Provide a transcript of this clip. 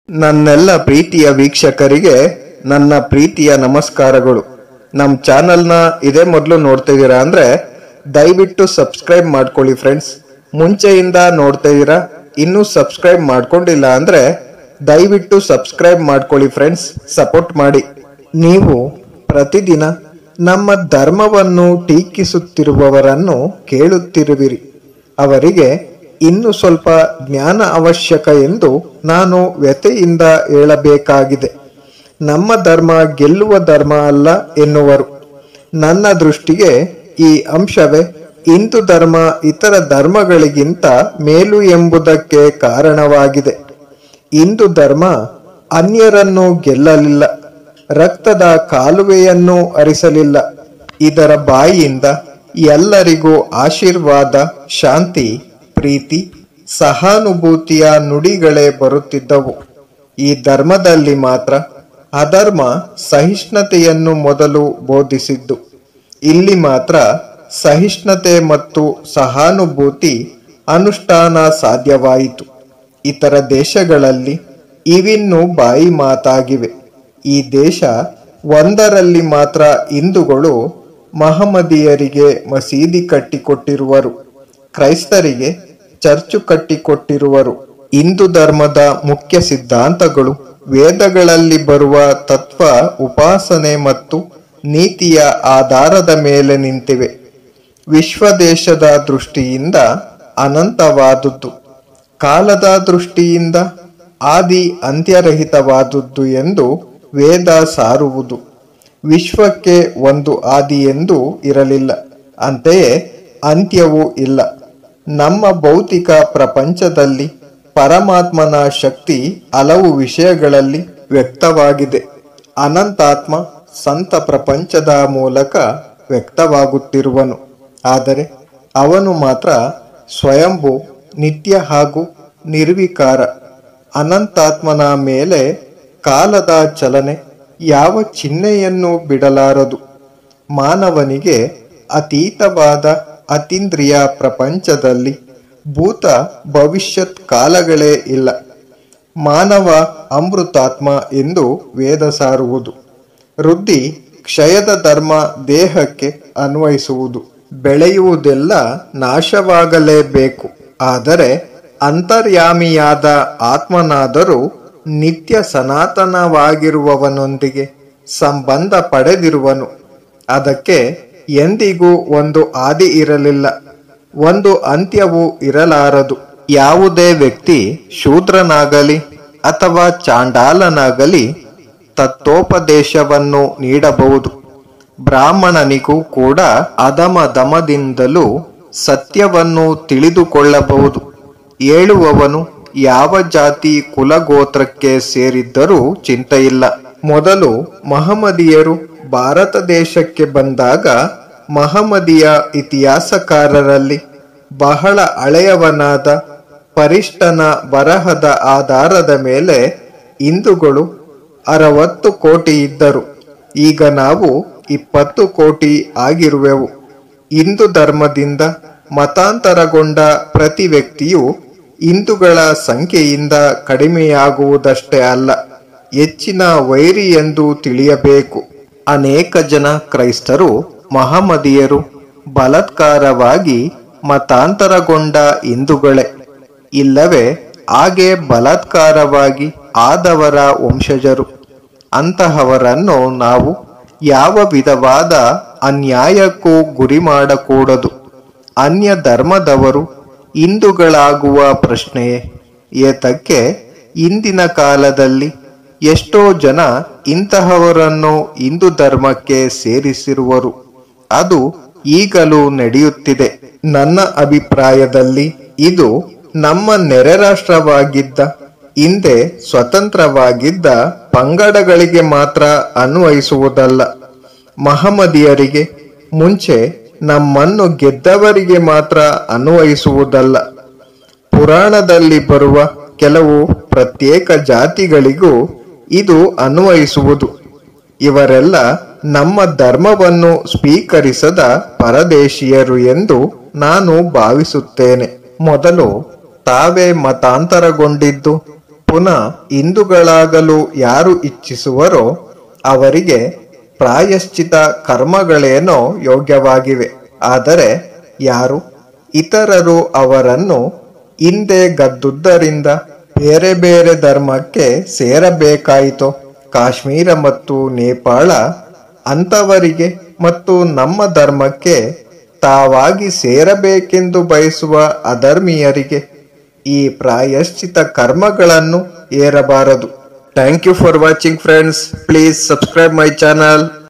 ನನ್ನೆಲ್ಲ ಪ್ರೀತಿಯ ವೀಕ್ಷಕರಿಗೆ ನನ್ನ ಪ್ರೀತಿಯ ನಮಸ್ಕಾರಗಳು ನಮ್ಮ ಚಾನಲ್ನ ಇದೇ ಮೊದಲು ನೋಡ್ತಿದ್ದೀರಾ ಅಂದ್ರೆ ದಯವಿಟ್ಟು ಸಬ್ಸ್ಕ್ರೈಬ್ ಮಾಡ್ಕೊಳ್ಳಿ ಫ್ರೆಂಡ್ಸ್ ಮುಂಚೆಯಿಂದ ನೋಡ್ತಾ ಇದ್ದೀರಾ ಇನ್ನೂ ಸಬ್ಸ್ಕ್ರೈಬ್ ಮಾಡ್ಕೊಂಡಿಲ್ಲ ಅಂದ್ರೆ ದಯವಿಟ್ಟು ಸಬ್ಸ್ಕ್ರೈಬ್ ಮಾಡ್ಕೊಳ್ಳಿ ಫ್ರೆಂಡ್ಸ್ ಸಪೋರ್ಟ್ ಮಾಡಿ ನೀವು ಪ್ರತಿದಿನ ನಮ್ಮ ಧರ್ಮವನ್ನು ಟೀಕಿಸುತ್ತಿರುವವರನ್ನು ಕೇಳುತ್ತಿರುವಿರಿ ಅವರಿಗೆ ಇನ್ನು ಸ್ವಲ್ಪ ಜ್ಞಾನ ಅವಶ್ಯಕ ಎಂದು ನಾನು ವ್ಯಥೆಯಿಂದ ಹೇಳಬೇಕಾಗಿದೆ ನಮ್ಮ ಧರ್ಮ ಗೆಲ್ಲುವ ಧರ್ಮ ಅಲ್ಲ ಎನ್ನುವರು ನನ್ನ ದೃಷ್ಟಿಗೆ ಈ ಅಂಶವೇ ಹಿಂದೂ ಧರ್ಮ ಇತರ ಧರ್ಮಗಳಿಗಿಂತ ಮೇಲು ಎಂಬುದಕ್ಕೆ ಕಾರಣವಾಗಿದೆ ಹಿಂದೂ ಧರ್ಮ ಅನ್ಯರನ್ನು ಗೆಲ್ಲಲಿಲ್ಲ ರಕ್ತದ ಕಾಲುವೆಯನ್ನು ಹರಿಸಲಿಲ್ಲ ಇದರ ಬಾಯಿಯಿಂದ ಎಲ್ಲರಿಗೂ ಆಶೀರ್ವಾದ ಶಾಂತಿ ಪ್ರೀತಿ ಸಹಾನುಭೂತಿಯ ನುಡಿಗಳೇ ಬರುತ್ತಿದ್ದವು ಈ ಧರ್ಮದಲ್ಲಿ ಮಾತ್ರ ಅಧರ್ಮ ಸಹಿಷ್ಣುತೆಯನ್ನು ಮೊದಲು ಬೋಧಿಸಿದ್ದು ಇಲ್ಲಿ ಮಾತ್ರ ಸಹಿಷ್ಣುತೆ ಮತ್ತು ಸಹಾನುಭೂತಿ ಅನುಷ್ಠಾನ ಸಾಧ್ಯವಾಯಿತು ಇತರ ದೇಶಗಳಲ್ಲಿ ಇವಿನ್ನು ಬಾಯಿ ಮಾತಾಗಿವೆ ಈ ದೇಶ ಒಂದರಲ್ಲಿ ಮಾತ್ರ ಹಿಂದೂಗಳು ಮಹಮ್ಮದಿಯರಿಗೆ ಮಸೀದಿ ಕಟ್ಟಿಕೊಟ್ಟಿರುವರು ಕ್ರೈಸ್ತರಿಗೆ ಚರ್ಚು ಕಟ್ಟಿಕೊಟ್ಟಿರುವರು ಹಿಂದೂ ಧರ್ಮದ ಮುಖ್ಯ ಸಿದ್ಧಾಂತಗಳು ವೇದಗಳಲ್ಲಿ ಬರುವ ತತ್ವ ಉಪಾಸನೆ ಮತ್ತು ನೀತಿಯ ಆಧಾರದ ಮೇಲೆ ನಿಂತಿವೆ ವಿಶ್ವದೇಶದ ದೃಷ್ಟಿಯಿಂದ ಅನಂತವಾದುದು ಕಾಲದ ದೃಷ್ಟಿಯಿಂದ ಆದಿ ಅಂತ್ಯರಹಿತವಾದುದು ಎಂದು ವೇದ ಸಾರುವುದು ವಿಶ್ವಕ್ಕೆ ಒಂದು ಆದಿ ಎಂದು ಇರಲಿಲ್ಲ ಅಂತೆಯೇ ಅಂತ್ಯವೂ ಇಲ್ಲ ನಮ್ಮ ಭೌತಿಕ ಪ್ರಪಂಚದಲ್ಲಿ ಪರಮಾತ್ಮನ ಶಕ್ತಿ ಹಲವು ವಿಷಯಗಳಲ್ಲಿ ವ್ಯಕ್ತವಾಗಿದೆ ಅನಂತಾತ್ಮ ಸಂತ ಪ್ರಪಂಚದ ಮೂಲಕ ವ್ಯಕ್ತವಾಗುತ್ತಿರುವನು ಆದರೆ ಅವನು ಮಾತ್ರ ಸ್ವಯಂಭೂ ನಿತ್ಯ ಹಾಗೂ ನಿರ್ವಿಕಾರ ಅನಂತಾತ್ಮನ ಮೇಲೆ ಕಾಲದ ಚಲನೆ ಯಾವ ಚಿಹ್ನೆಯನ್ನು ಬಿಡಲಾರದು ಮಾನವನಿಗೆ ಅತೀತವಾದ ಅತೀಂದ್ರಿಯ ಪ್ರಪಂಚದಲ್ಲಿ ಭೂತ ಭವಿಷ್ಯತ್ ಕಾಲಗಳೇ ಇಲ್ಲ ಮಾನವ ಅಮೃತಾತ್ಮ ಎಂದು ವೇದ ಸಾರುವುದು ವೃದ್ಧಿ ಕ್ಷಯದ ಧರ್ಮ ದೇಹಕ್ಕೆ ಅನ್ವಯಿಸುವುದು ಬೆಳೆಯುವುದೆಲ್ಲ ನಾಶವಾಗಲೇಬೇಕು ಆದರೆ ಅಂತರ್ಯಾಮಿಯಾದ ಆತ್ಮನಾದರೂ ನಿತ್ಯ ಸನಾತನವಾಗಿರುವವನೊಂದಿಗೆ ಸಂಬಂಧ ಪಡೆದಿರುವನು ಅದಕ್ಕೆ ಎಂದಿಗೂ ಒಂದು ಆದಿ ಇರಲಿಲ್ಲ ಒಂದು ಅಂತ್ಯವೂ ಇರಲಾರದು ಯಾವುದೇ ವ್ಯಕ್ತಿ ಶೂದ್ರನಾಗಲಿ ಅಥವಾ ಚಾಂಡಾಲನಾಗಲಿ ತತ್ವೋಪದೇಶವನ್ನು ನೀಡಬಹುದು ಬ್ರಾಹ್ಮಣನಿಗೂ ಕೂಡ ಅಧಮ ದಮದಿಂದಲೂ ಸತ್ಯವನ್ನು ತಿಳಿದುಕೊಳ್ಳಬಹುದು ಹೇಳುವವನು ಯಾವ ಜಾತಿ ಕುಲಗೋತ್ರಕ್ಕೆ ಸೇರಿದ್ದರೂ ಚಿಂತೆಯಿಲ್ಲ ಮೊದಲು ಮಹಮ್ಮದಿಯರು ಭಾರತ ದೇಶಕ್ಕೆ ಬಂದಾಗ ಮಹಮ್ಮದಿಯ ಇತಿಹಾಸಕಾರರಲ್ಲಿ ಬಹಳ ಹಳೆಯವನಾದ ಪರಿಷ್ಟನ ಬರಹದ ಆಧಾರದ ಮೇಲೆ ಹಿಂದೂಗಳು ಅರವತ್ತು ಕೋಟಿ ಇದ್ದರು ಈಗ ನಾವು ಇಪ್ಪತ್ತು ಕೋಟಿ ಆಗಿರುವೆವು ಹಿಂದೂ ಧರ್ಮದಿಂದ ಮತಾಂತರಗೊಂಡ ಪ್ರತಿ ವ್ಯಕ್ತಿಯು ಹಿಂದೂಗಳ ಸಂಖ್ಯೆಯಿಂದ ಕಡಿಮೆಯಾಗುವುದಷ್ಟೇ ಅಲ್ಲ ಹೆಚ್ಚಿನ ವೈರಿ ಎಂದು ತಿಳಿಯಬೇಕು ಅನೇಕ ಜನ ಕ್ರೈಸ್ತರು ಮಹಮ್ಮದಿಯರು ಬಲಾತ್ಕಾರವಾಗಿ ಮತಾಂತರಗೊಂಡ ಹಿಂದೂಗಳೇ ಇಲ್ಲವೇ ಹಾಗೆ ಬಲಾತ್ಕಾರವಾಗಿ ಆದವರ ವಂಶಜರು ಅಂತಹವರನ್ನು ನಾವು ಯಾವ ವಿಧವಾದ ಅನ್ಯಾಯಕ್ಕೂ ಗುರಿ ಮಾಡಕೂಡದು ಅನ್ಯ ಧರ್ಮದವರು ಹಿಂದೂಗಳಾಗುವ ಪ್ರಶ್ನೆಯೇ ಏತಕ್ಕೆ ಇಂದಿನ ಕಾಲದಲ್ಲಿ ಎಷ್ಟೋ ಜನ ಇಂತಹವರನ್ನು ಹಿಂದೂ ಧರ್ಮಕ್ಕೆ ಸೇರಿಸಿರುವರು ಅದು ಈಗಲೂ ನಡೆಯುತ್ತಿದೆ ನನ್ನ ಅಭಿಪ್ರಾಯದಲ್ಲಿ ಇದು ನಮ್ಮ ನೆರೆ ರಾಷ್ಟ್ರವಾಗಿದ್ದ ಹಿಂದೆ ಸ್ವತಂತ್ರವಾಗಿದ್ದ ಪಂಗಡಗಳಿಗೆ ಮಾತ್ರ ಅನ್ವಯಿಸುವುದಲ್ಲ ಮಹಮ್ಮದಿಯರಿಗೆ ಮುಂಚೆ ನಮ್ಮನ್ನು ಗೆದ್ದವರಿಗೆ ಮಾತ್ರ ಅನ್ವಯಿಸುವುದಲ್ಲ ಪುರಾಣದಲ್ಲಿ ಬರುವ ಕೆಲವು ಪ್ರತ್ಯೇಕ ಜಾತಿಗಳಿಗೂ ಇದು ಅನ್ವಯಿಸುವುದು ಇವರೆಲ್ಲ ನಮ್ಮ ಧರ್ಮವನ್ನು ಸ್ವೀಕರಿಸದ ಪರದೇಶೀಯರು ಎಂದು ನಾನು ಭಾವಿಸುತ್ತೇನೆ ಮೊದಲು ತಾವೇ ಮತಾಂತರಗೊಂಡಿದ್ದು ಪುನಃ ಹಿಂದೂಗಳಾಗಲು ಯಾರು ಇಚ್ಛಿಸುವರೋ ಅವರಿಗೆ ಪ್ರಾಯಶ್ಚಿತ ಕರ್ಮಗಳೇನೋ ಯೋಗ್ಯವಾಗಿವೆ ಆದರೆ ಯಾರು ಇತರರು ಅವರನ್ನು ಹಿಂದೆ ಗದ್ದುದರಿಂದ ಬೇರೆ ಬೇರೆ ಧರ್ಮಕ್ಕೆ ಸೇರಬೇಕಾಯಿತೋ ಕಾಶ್ಮೀರ ಮತ್ತು ನೇಪಾಳ ಅಂಥವರಿಗೆ ಮತ್ತು ನಮ್ಮ ಧರ್ಮಕ್ಕೆ ತಾವಾಗಿ ಸೇರಬೇಕೆಂದು ಬಯಸುವ ಅಧರ್ಮೀಯರಿಗೆ ಈ ಪ್ರಾಯಶ್ಚಿತ ಕರ್ಮಗಳನ್ನು ಏರಬಾರದು thank you for watching friends please subscribe my channel